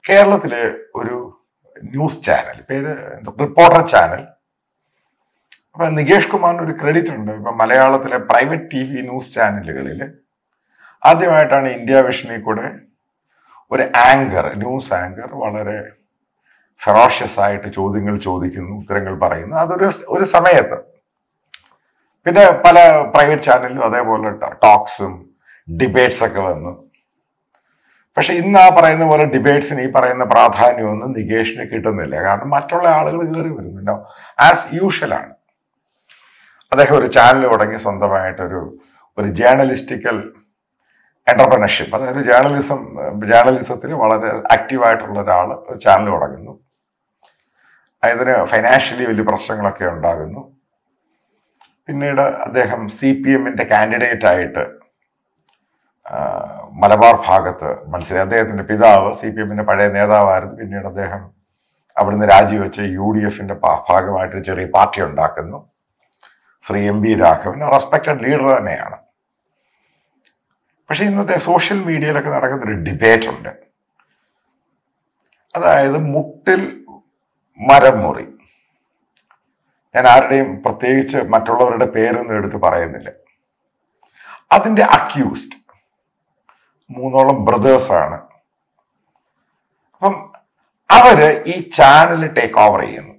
കേരളത്തിലെ ഒരു news channel പേര് റിപ്പോർട്ടർ ചാനൽ അപ്പൊ നികേഷ് കുമാറിന് ഒരു ക്രെഡിറ്റ് ഉണ്ട് ഇപ്പൊ മലയാളത്തിലെ പ്രൈവറ്റ് ടി വി ന്യൂസ് ചാനലുകളിൽ ആദ്യമായിട്ടാണ് ഇന്ത്യ വിഷനിൽ കൂടെ ഒരു ആങ്കർ ന്യൂസ് ആങ്കർ വളരെ ഫെറോഷ്യസ് ആയിട്ട് ചോദ്യങ്ങൾ ചോദിക്കുന്നു ഉത്തരങ്ങൾ പറയുന്നു അതൊരു ഒരു സമയത്ത് പിന്നെ പല പ്രൈവറ്റ് ചാനലിലും അതേപോലെ ടോക്സും ഡിബേറ്റ്സ് ഒക്കെ വന്നു പക്ഷെ ഇന്ന് ആ പറയുന്ന പോലെ ഡിബേറ്റ്സിന് ഈ പറയുന്ന പ്രാധാന്യമൊന്നും നികേഷിന് കിട്ടുന്നില്ല കാരണം മറ്റുള്ള ആളുകൾ കയറി വരുന്നുണ്ടോ ആസ് യൂഷ്വൽ ആണ് അദ്ദേഹം ഒരു ചാനൽ തുടങ്ങി സ്വന്തമായിട്ടൊരു ഒരു ജേർണലിസ്റ്റിക്കൽ എന്റർപ്രണർഷിപ്പ് അതായത് ഒരു ജേർണലിസം ജേർണലിസത്തിൽ വളരെ ആക്റ്റീവായിട്ടുള്ള ഒരാൾ ഒരു ചാനൽ തുടങ്ങുന്നു അതിന് ഫൈനാൻഷ്യലി വലിയ പ്രശ്നങ്ങളൊക്കെ ഉണ്ടാകുന്നു പിന്നീട് അദ്ദേഹം സി പി എമ്മിന്റെ കാൻഡിഡേറ്റ് ആയിട്ട് ആ, മലബാർ ഭാഗത്ത് മത്സരി അദ്ദേഹത്തിന്റെ പിതാവ് സി പി എമ്മിന്റെ പഴയ നേതാവായിരുന്നു പിന്നീട് അദ്ദേഹം അവിടുന്ന് രാജിവെച്ച് യു ഡി എഫിന്റെ ഭാഗമായിട്ട് ഒരു ചെറിയ പാർട്ടി ഉണ്ടാക്കുന്നു Shri M B Raghavan respected leader തന്നെയാണ് പക്ഷെ ഇന്നത്തെ സോഷ്യൽ മീഡിയയിലൊക്കെ നടക്കുന്ന ഒരു ഡിബേറ്റ് ഉണ്ട് അതായത് മുട്ടിൽ മരം മുറി ഞാൻ ആരുടെയും പ്രത്യേകിച്ച് മറ്റുള്ളവരുടെ പേരൊന്നും എടുത്ത് പറയുന്നില്ല അതിന്റെ അക്യൂസ്ഡ് മൂന്നോളം ബ്രദേഴ്സാണ് അപ്പം അവര് ഈ ചാനൽ ടേക്ക് ഓവർ ചെയ്യുന്നു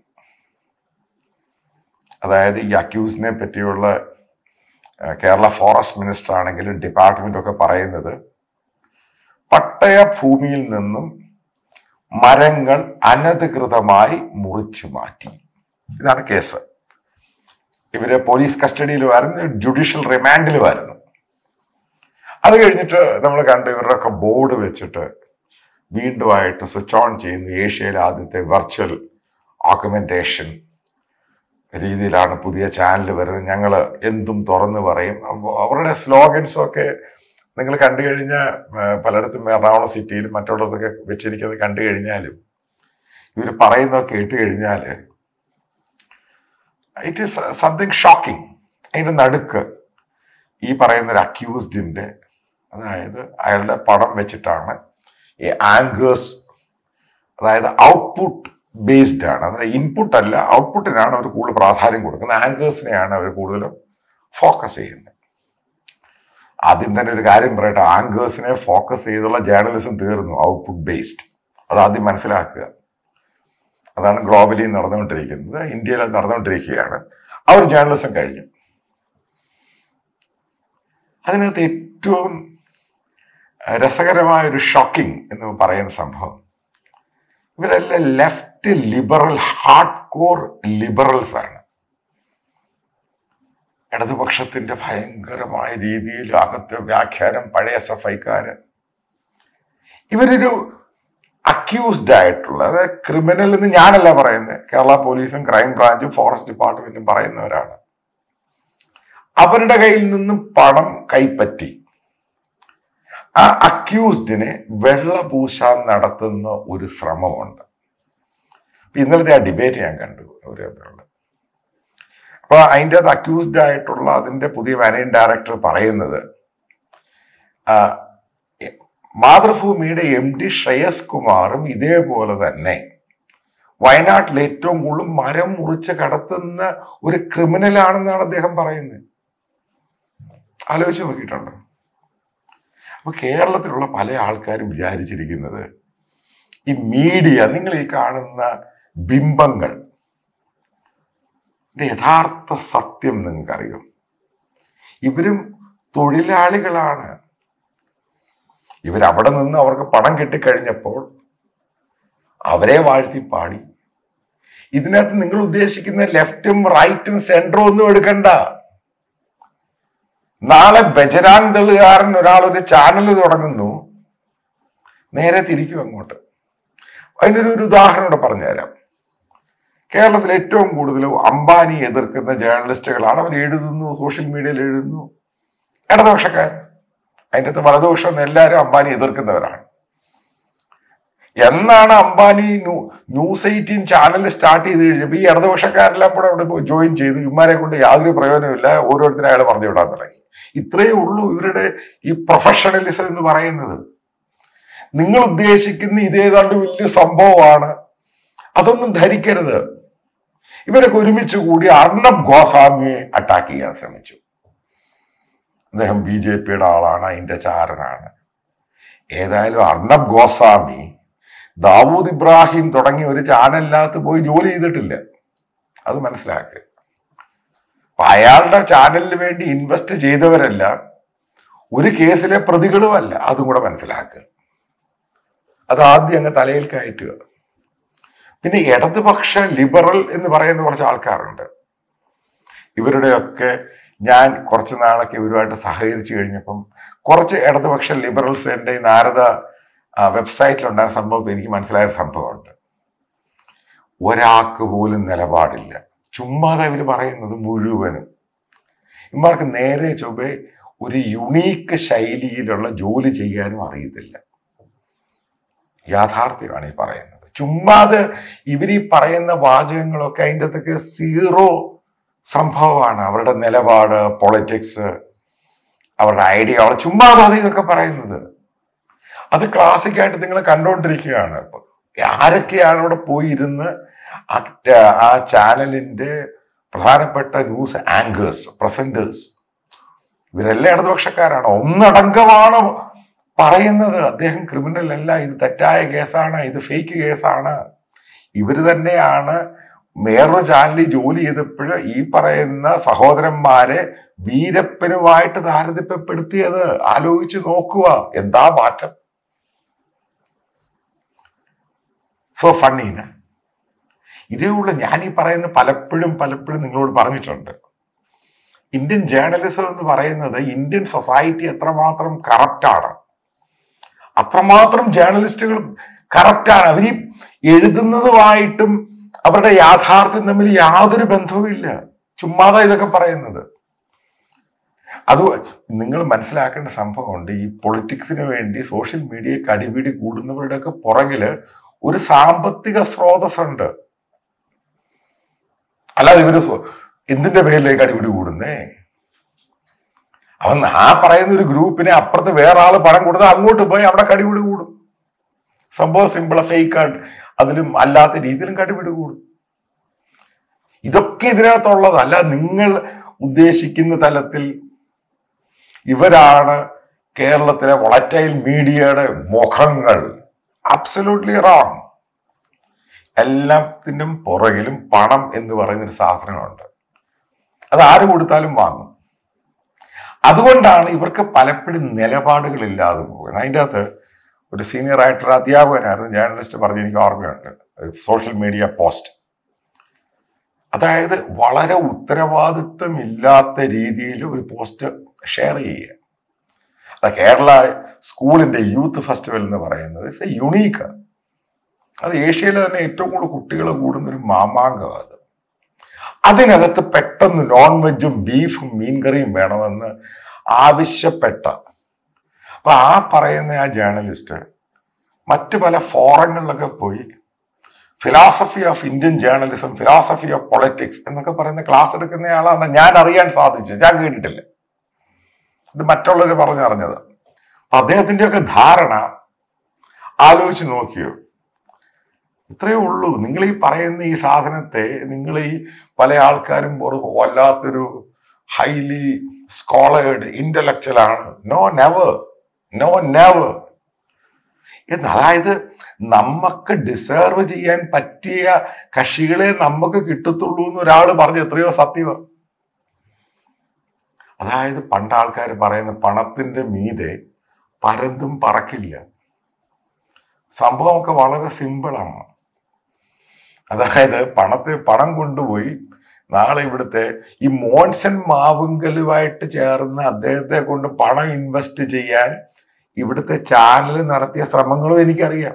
അതായത് ഈ അക്യൂസിനെ പറ്റിയുള്ള ആ, കേരള ഫോറസ്റ്റ് മിനിസ്റ്റർ ആണെങ്കിലും ഡിപ്പാർട്ട്മെന്റ് ഒക്കെ പറയുന്നത് പട്ടയ ഭൂമിയിൽ നിന്നും മരങ്ങൾ അനധികൃതമായി മുറിച്ചു മാറ്റി ഇതാണ് കേസ് ഇവര് പോലീസ് കസ്റ്റഡിയിലുമായിരുന്നു ജുഡീഷ്യൽ റിമാൻഡിലുമായിരുന്നു അത് കഴിഞ്ഞിട്ട് നമ്മൾ കണ്ട് ഇവരുടെ ഒക്കെ ബോർഡ് വെച്ചിട്ട് വീണ്ടുമായിട്ട് സ്വിച്ച് ഓൺ ചെയ്യുന്നു ഏഷ്യയിലെ ആദ്യത്തെ വെർച്വൽ ഓക്യുമെന്റേഷൻ രീതിയിലാണ് പുതിയ ചാനൽ വരുന്നത് ഞങ്ങൾ എന്തും തുറന്നു പറയും അപ്പോൾ അവരുടെ സ്ലോഗൻസും ഒക്കെ നിങ്ങൾ കണ്ടു കഴിഞ്ഞാൽ പലയിടത്തും എറണാകുളം സിറ്റിയിലും മറ്റുള്ളതൊക്കെ വെച്ചിരിക്കുന്നത് കണ്ടു കഴിഞ്ഞാലും ഇവർ പറയുന്നതൊക്കെ കേട്ട് കഴിഞ്ഞാൽ ഇറ്റ് ഈസ് സംതിങ് ഷോക്കിംഗ് അതിന്റെ നടുക്ക് ഈ പറയുന്ന ഒരു അക്യൂസ്ഡിന്റെ അതായത് അയാളുടെ പടം വെച്ചിട്ടാണ് ഈ ആങ്കേഴ്സ് അതായത് ഔട്ട്പുട്ട് ബേസ്ഡ് ആണ് അതായത് ഇൻപുട്ട് അല്ല ഔട്ട്പുട്ടിനാണ് അവർ കൂടുതൽ പ്രാധാന്യം കൊടുക്കുന്നത് ആങ്കേഴ്സിനെയാണ് അവർ കൂടുതലും ഫോക്കസ് ചെയ്യുന്നത് ആദ്യം തന്നെ ഒരു കാര്യം പറയട്ടെ ആങ്കേഴ്സിനെ ഫോക്കസ് ചെയ്തുള്ള ജേർണലിസം തീർന്നു ഔട്ട്പുട്ട് ബേസ്ഡ് അത് ആദ്യം മനസ്സിലാക്കുക അതാണ് ഗ്ലോബലി നടന്നുകൊണ്ടിരിക്കുന്നത് ഇന്ത്യയിൽ അത് നടന്നുകൊണ്ടിരിക്കുകയാണ് ആ ഒരു ജേർണലിസം കഴിഞ്ഞു അതിനകത്ത് ഏറ്റവും രസകരമായ ഒരു ഷോക്കിംഗ് എന്ന് പറയുന്ന സംഭവം ഇവരെല്ലാം left liberal hard core liberals ആണ് ഇടതുപക്ഷത്തിന്റെ ഭയങ്കരമായ രീതിയിൽ അകത്തെ വ്യാഖ്യാനം പഴയ എസ് എഫ് ഐക്കാര് ഇവരൊരു അക്യൂസ്ഡ് ആയിട്ടുള്ള അതായത് ക്രിമിനൽ എന്ന് ഞാനല്ല പറയുന്നത് കേരള പോലീസും ക്രൈം ബ്രാഞ്ചും ഫോറസ്റ്റ് ഡിപ്പാർട്ട്മെന്റും പറയുന്നവരാണ് അവരുടെ കയ്യിൽ നിന്നും പണം കൈപ്പറ്റി ആ അക്യൂസ്ഡിനെ വെള്ളപൂശാൻ നടത്തുന്ന ഒരു ശ്രമമുണ്ട് ഇപ്പൊ ഇന്നലത്തെ ആ ഡിബേറ്റ് ഞാൻ കണ്ടു അവര് തമ്മിലുള്ള അപ്പൊ അതിൻ്റെ അത് അക്യൂസ്ഡ് ആയിട്ടുള്ള അതിന്റെ പുതിയ മാനേജിംഗ് ഡയറക്ടർ പറയുന്നത് ആ, മാതൃഭൂമിയുടെ എം ഡി ശ്രേയസ് കുമാറും ഇതേപോലെ തന്നെ വയനാട്ടിൽ ഏറ്റവും കൂടുതൽ മരം മുറിച്ച് കടത്തുന്ന ഒരു ക്രിമിനലാണെന്നാണ് അദ്ദേഹം പറയുന്നത് ആലോചിച്ച് നോക്കിയിട്ടുണ്ടോ അപ്പൊ കേരളത്തിലുള്ള പല ആൾക്കാരും വിചാരിച്ചിരിക്കുന്നത് ഈ മീഡിയ നിങ്ങൾ ഈ കാണുന്ന ബിംബങ്ങൾ ഇതിന്റെ യഥാർത്ഥ സത്യം നിങ്ങൾക്കറിയും ഇവരും തൊഴിലാളികളാണ് ഇവരവിടെ നിന്ന് അവർക്ക് പണം കിട്ടിക്കഴിഞ്ഞപ്പോൾ അവരെ വാഴ്ത്തി പാടി ഇതിനകത്ത് നിങ്ങൾ ഉദ്ദേശിക്കുന്ന ലെഫ്റ്റും റൈറ്റും സെൻറ്ററും ഒന്നും എടുക്കണ്ട നാളെ ബജരാങ് ദളുകാരൻ ഒരാൾ ഒരു ചാനൽ തുടങ്ങുന്നു നേരെ തിരിക്കും അങ്ങോട്ട് അതിനൊരു ഒരു ഉദാഹരണം കൂടെ പറഞ്ഞുതരാം കേരളത്തിൽ ഏറ്റവും കൂടുതൽ അംബാനി എതിർക്കുന്ന ജേർണലിസ്റ്റുകളാണ് അവർ എഴുതുന്നു സോഷ്യൽ മീഡിയയിൽ എഴുതുന്നു ഇടതുപക്ഷക്കാർ അതിൻ്റെ അകത്ത് വലതുപക്ഷം എല്ലാവരും അംബാനി എതിർക്കുന്നവരാണ് എന്നാണ് Ambani new- news eighteen channel start ചെയ്ത് കഴിഞ്ഞപ്പോൾ ഈ ഇടതുപക്ഷക്കാരെല്ലാം കൂടെ അവിടെ പോയി ജോയിൻ ചെയ്തു ഇമാരെ കൊണ്ട് യാതൊരു പ്രയോജനമില്ല ഓരോരുത്തരും അയാൾ പറഞ്ഞു വിടാൻ തുടങ്ങി ഇത്രയേ ഉള്ളൂ ഇവരുടെ ഈ പ്രൊഫഷണലിസം എന്ന് പറയുന്നത് നിങ്ങൾ ഉദ്ദേശിക്കുന്ന ഇതേതാണ്ട് വലിയ സംഭവമാണ് അതൊന്നും ധരിക്കരുത് ഇവരൊക്കെ ഒരുമിച്ച് കൂടി അർണബ് ഗോസ്വാമിയെ അറ്റാക്ക് ചെയ്യാൻ ശ്രമിച്ചു അദ്ദേഹം ബി ജെ പിയുടെ ആളാണ് അതിന്റെ ചാരനാണ് ഏതായാലും അർണബ് ഗോസ്വാമി ദാവൂദ് ഇബ്രാഹിം തുടങ്ങിയ ഒരു ചാനലിനകത്ത് പോയി ജോലി ചെയ്തിട്ടില്ല അത് മനസ്സിലാക്കുക അപ്പൊ അയാളുടെ ചാനലിന് വേണ്ടി ഇൻവെസ്റ്റ് ചെയ്തവരല്ല ഒരു കേസിലെ പ്രതികളുമല്ല അതും കൂടെ മനസ്സിലാക്കുക അത് ആദ്യം അങ്ങ് തലയിൽ കയറ്റുക പിന്നെ ഇടതുപക്ഷ ലിബറൽ എന്ന് പറയുന്ന കുറച്ച് ആൾക്കാരുണ്ട് ഇവരുടെയൊക്കെ ഞാൻ കുറച്ച് നാളൊക്കെ ഇവരുമായിട്ട് സഹകരിച്ചു കഴിഞ്ഞപ്പം കുറച്ച് ഇടതുപക്ഷ ലിബറൽസ് എൻ്റെ ഈ നാരദ വെബ്സൈറ്റിലുണ്ടായ സംഭവം എനിക്ക് മനസ്സിലായ ഒരു സംഭവമുണ്ട് ഒരാൾക്ക് പോലും നിലപാടില്ല ചുമ്മാതെ ഇവർ പറയുന്നത് മുഴുവനും ഇമാർക്ക് നേരെ ചൊവ്വെ ഒരു യുണീക്ക് ശൈലിയിലുള്ള ജോലി ചെയ്യാനും അറിയത്തില്ല യാഥാർത്ഥ്യമാണ് ഈ പറയുന്നത് ചുമ്മാതെ ഇവർ ഈ പറയുന്ന വാചകങ്ങളൊക്കെ അതിൻ്റെ അകത്തൊക്കെ സീറോ സംഭവമാണ് അവരുടെ നിലപാട് പൊളിറ്റിക്സ് അവരുടെ ഐഡിയോളജി ചുമ്മാതെ അത് ഇതൊക്കെ പറയുന്നത് അത് ക്ലാസിക്കായിട്ട് നിങ്ങൾ കണ്ടുകൊണ്ടിരിക്കുകയാണ് ഇപ്പൊ ആരൊക്കെയാണ് അവിടെ പോയി ഇരുന്ന് ആ ಟ- ആ ചാനലിന്റെ പ്രധാനപ്പെട്ട ന്യൂസ് ആങ്കേഴ്സ് പ്രസന്റേഴ്സ് ഇവരെല്ലാം ഇടതുപക്ഷക്കാരാണ് ഒന്നടങ്കമാണ് പറയുന്നത് അദ്ദേഹം ക്രിമിനൽ അല്ല ഇത് തെറ്റായ കേസാണ് ഇത് ഫേക്ക് കേസാണ് ഇവര് തന്നെയാണ് വേറൊരു ചാനലിൽ ജോലി ചെയ്തപ്പോൾ ഈ പറയുന്ന സഹോദരന്മാരെ വീരപ്പനുമായിട്ട് താരതമ്യപ്പെടുത്തിയത് ആലോചിച്ച് നോക്കുക എന്താ മാറ്റം സോ ഫണ്ണീന ഇതേ ഉള്ളൂ ഞാൻ ഈ പറയുന്ന പലപ്പോഴും പലപ്പോഴും നിങ്ങളോട് പറഞ്ഞിട്ടുണ്ട് ഇന്ത്യൻ ജേർണലിസം എന്ന് പറയുന്നത് ഇന്ത്യൻ സൊസൈറ്റി എത്രമാത്രം കറപ്റ്റാണ് അത്രമാത്രം ജേർണലിസ്റ്റുകൾ കറപ്റ്റാണ് അവർ ഈ എഴുതുന്നതുമായിട്ടും അവരുടെ യാഥാർത്ഥ്യം തമ്മിൽ യാതൊരു ബന്ധവുമില്ല ചുമ്മാതാ ഇതൊക്കെ പറയുന്നത് അത് നിങ്ങൾ മനസ്സിലാക്കേണ്ട സംഭവമുണ്ട് ഈ പൊളിറ്റിക്സിന് വേണ്ടി സോഷ്യൽ മീഡിയക്ക് അടിപിടി കൂടുന്നവരുടെയൊക്കെ പുറകില് ഒരു സാമ്പത്തിക സ്രോതസ്സുണ്ട് അല്ലാതെ ഇവര് സ്വ- എന്തിന്റെ പേരിലേക്ക് അടിപിടി കൂടുന്നേ അവൻ ആ പറയുന്ന ഒരു ഗ്രൂപ്പിനെ അപ്പുറത്ത് വേറെ ആള് പണം കൊടുത്താൽ അങ്ങോട്ട് പോയി അവിടെ കടിപിടി കൂടും സംഭവം സിമ്പിളാ ഫേക്ക് അതിലും അല്ലാത്ത രീതിയിലും കടിപിടി കൂടും ഇതൊക്കെ ഇതിനകത്തുള്ളത് അല്ല നിങ്ങൾ ഉദ്ദേശിക്കുന്ന തലത്തിൽ ഇവരാണ് കേരളത്തിലെ വളറ്റൈൽ മീഡിയയുടെ മുഖങ്ങൾ അബ്സല്യൂട്ട്ലി റോങ് എല്ലാത്തിനും പുറകിലും പണം എന്ന് പറയുന്നൊരു സാധനമുണ്ട് അത് ആര് കൊടുത്താലും വാങ്ങും അതുകൊണ്ടാണ് ഇവർക്ക് പലപ്പോഴും നിലപാടുകളില്ലാതെ പോകുന്നത് അതിൻ്റെ അകത്ത് ഒരു സീനിയർ ആയിട്ടൊരു അധ്യാപകനായിരുന്നു ജേർണലിസ്റ്റ് പറഞ്ഞ് എനിക്ക് ഓർമ്മയുണ്ട് ഒരു സോഷ്യൽ മീഡിയ പോസ്റ്റ് അതായത് വളരെ ഉത്തരവാദിത്വമില്ലാത്ത രീതിയിൽ ഒരു പോസ്റ്റ് ഷെയർ ചെയ്യുക അത് കേരള സ്കൂളിന്റെ യൂത്ത് ഫെസ്റ്റിവൽ എന്ന് പറയുന്നത് ഇറ്റ്സ് എ യുണീക്ക് അത് ഏഷ്യയിലെ തന്നെ ഏറ്റവും കൂടുതൽ കുട്ടികൾ കൂടുന്ന ഒരു മാമാങ്കമാണ് അത് അതിനകത്ത് പെട്ടെന്ന് നോൺ വെജും ബീഫും മീൻകറിയും വേണമെന്ന് ആവശ്യപ്പെട്ട അപ്പൊ ആ പറയുന്ന ആ ജേർണലിസ്റ്റ് മറ്റു പല ഫോറങ്ങളിലൊക്കെ പോയി philosophy of Indian journalism philosophy of politics എന്നൊക്കെ പറയുന്ന ക്ലാസ് എടുക്കുന്നയാളാണ് ഞാൻ അറിയാൻ സാധിച്ചു ഞാൻ കേട്ടിട്ടില്ല ഇത് മറ്റുള്ളവർ പറഞ്ഞറിഞ്ഞത് അപ്പൊ അദ്ദേഹത്തിന്റെയൊക്കെ ധാരണ ആലോചിച്ച് നോക്കിയോ ഇത്രയേ ഉള്ളൂ നിങ്ങൾ ഈ പറയുന്ന ഈ സാധനത്തെ നിങ്ങൾ ഈ പല ആൾക്കാരും ഒരു വല്ലാത്തൊരു ഹൈലി സ്കോളേഡ് ഇന്റലക്ച്വൽ ആണ് നോ നെവർ നോ നെവർ എന്ന് അതായത് നമുക്ക് ഡിസേർവ് ചെയ്യാൻ പറ്റിയ കക്ഷികളെ നമുക്ക് കിട്ടത്തുള്ളൂ എന്ന് ഒരാൾ പറഞ്ഞ് എത്രയോ സത്യമാണ് അതായത് പണ്ട് ആൾക്കാർ പറയുന്ന പണത്തിന്റെ മീതെ പരന്തും പറക്കില്ല സംഭവമൊക്കെ വളരെ സിമ്പിളാണ് അതായത് പണത്തെ പണം കൊണ്ടുപോയി നാളെ ഇവിടുത്തെ ഈ മോൻസൺ മാവുങ്കലുമായിട്ട് ചേർന്ന് അദ്ദേഹത്തെ കൊണ്ട് പണം ഇൻവെസ്റ്റ് ചെയ്യാൻ ഇവിടുത്തെ ചാനൽ നടത്തിയ ശ്രമങ്ങളും എനിക്കറിയാം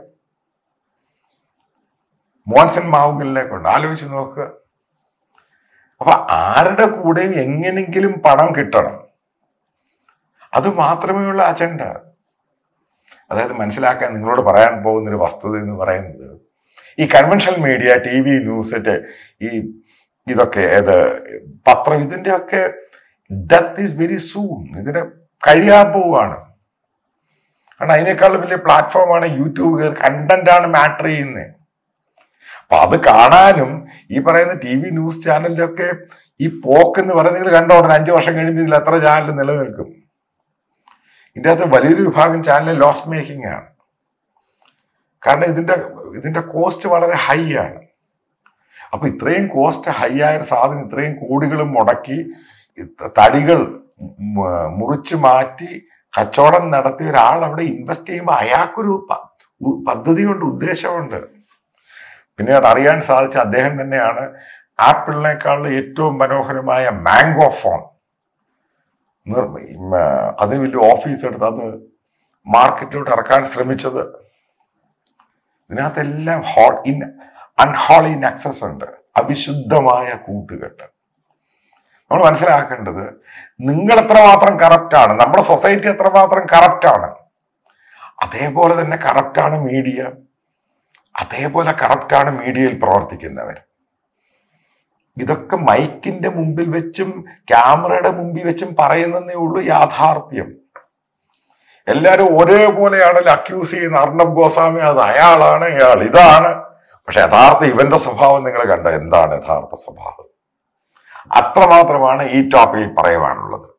മോൻസൺ മാവുങ്കലിനെ കൊണ്ട് ആലോചിച്ച് നോക്കുക അപ്പൊ ആരുടെ കൂടെയും എങ്ങനെങ്കിലും പണം കിട്ടണം അത് മാത്രമേ ഉള്ള അജണ്ട അതായത് മനസ്സിലാക്കാൻ നിങ്ങളോട് പറയാൻ പോകുന്ന ഒരു വസ്തുത എന്ന് പറയുന്നത് ഈ conventional media T V news ഈ ഇതൊക്കെ ഏത് പത്രം ഇതിന്റെ ഒക്കെ ഡെത്ത് ഈസ് വെരി സൂൺ ഇതിന്റെ കഴിയാൻ പോവാണ് കാരണം അതിനേക്കാൾ വലിയ പ്ലാറ്റ്ഫോമാണ് യൂട്യൂബ് കണ്ടന്റ് ആണ് മാറ്റർ ചെയ്യുന്നത് അപ്പൊ അത് കാണാനും ഈ പറയുന്ന ടി വി ന്യൂസ് ചാനലിലൊക്കെ ഈ പോക്ക് എന്ന് പറയുന്നത് നിങ്ങൾ കണ്ടോ ഒരു അഞ്ചു വർഷം കഴിയുമ്പോൾ ഇതിൽ എത്ര ചാനൽ നിലനിൽക്കും ഇതിൻ്റെ അകത്ത് വലിയൊരു വിഭാഗം ചാനൽ ലോസ് മേക്കിംഗ് ആണ് കാരണം ഇതിന്റെ ഇതിന്റെ കോസ്റ്റ് വളരെ ഹൈ ആണ് അപ്പൊ ഇത്രയും കോസ്റ്റ് ഹൈ ആയ ഒരു സാധനം ഇത്രയും കോടികളും മുടക്കി ഇത്ത- തടികൾ മ- മുറിച്ച് മാറ്റി കച്ചവടം നടത്തിയ ഒരാൾ അവിടെ ഇൻവെസ്റ്റ് ചെയ്യുമ്പോൾ അയാൾക്കൊരു പ- ഉ- പദ്ധതിയുണ്ട് ഉദ്ദേശമുണ്ട് പിന്നീട് അറിയാൻ സാധിച്ച അദ്ദേഹം തന്നെയാണ് ആപ്പിളിനേക്കാളും ഏറ്റവും മനോഹരമായ മാംഗോ ഫോൺ നിർ- മ, അതിന് വലിയ ഓഫീസ് എടുത്ത് അത് മാർക്കറ്റിലോട്ട് ഇറക്കാൻ ശ്രമിച്ചത് ഇതിനകത്തെല്ലാം ഹോൾ ഇൻ അൺഹോളി നക്സസ് ഉണ്ട് അവിശുദ്ധമായ കൂട്ടുകെട്ട് നമ്മൾ മനസ്സിലാക്കേണ്ടത് നിങ്ങൾ എത്രമാത്രം കറപ്റ്റാണ് നമ്മുടെ സൊസൈറ്റി എത്രമാത്രം കറപ്റ്റാണ് അതേപോലെ തന്നെ കറപ്റ്റാണ് മീഡിയ അതേപോലെ കറപ്റ്റാണ് മീഡിയയിൽ പ്രവർത്തിക്കുന്നവർ ഇതൊക്കെ മൈക്കിന്റെ മുമ്പിൽ വെച്ചും ക്യാമറയുടെ മുമ്പിൽ വെച്ചും പറയുന്നതേ ഉള്ളൂ യാഥാർത്ഥ്യം എല്ലാവരും ഒരേപോലെയാണല്ലോ അക്യൂസ് ചെയ്യുന്ന അർണബ് ഗോസ്വാമി അത് അയാളാണ് അയാൾ ഇതാണ് പക്ഷെ യഥാർത്ഥ ഇവന്റെ സ്വഭാവം നിങ്ങൾ കണ്ട എന്താണ് യഥാർത്ഥ സ്വഭാവം അത്രമാത്രമാണ് ഈ ടോപ്പിൽ പറയുവാനുള്ളത്